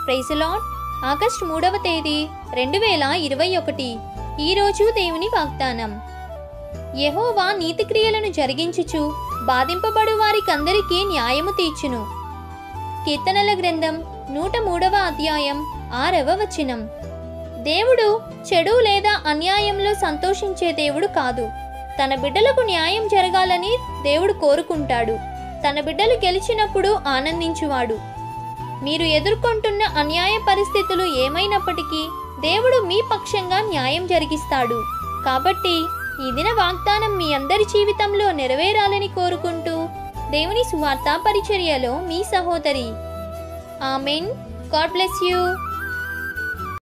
ప్రైసలాట్ August మూడవ తేదీ రెండు వేల ఇరవై ఒకటి ఈరోజు దేవుని వాగ్దానం యెహోవా నీతిక్రియలను జరిగించుచు బాధింపబడు వారికందరికీ న్యాయము తీర్చును కీర్తనల గ్రంథం నూట మూడవ అధ్యాయం ఆరవ వచనం దేవుడు చెడు లేదా అన్యాయంలో సంతోషించే దేవుడు కాదు తన బిడ్డలకు న్యాయం జరగాలని దేవుడు కోరుకుంటాడు తన బిడ్డలు గెలిచినప్పుడు ఆనందించువాడు మీరు ఎదుర్కొంటున్న అన్యాయ పరిస్థితులు ఏమైనప్పటికీ దేవుడు మీ పక్షంగా న్యాయం జరిగిస్తాడు కాబట్టి ఈ దిన వాగ్దానం మీ అందరి జీవితంలో నెరవేరాలని కోరుకుంటూ దేవుని సువార్తా పరిచర్యలో మీ సహోదరి ఆమెన్ గాడ్ బ్లెస్ యూ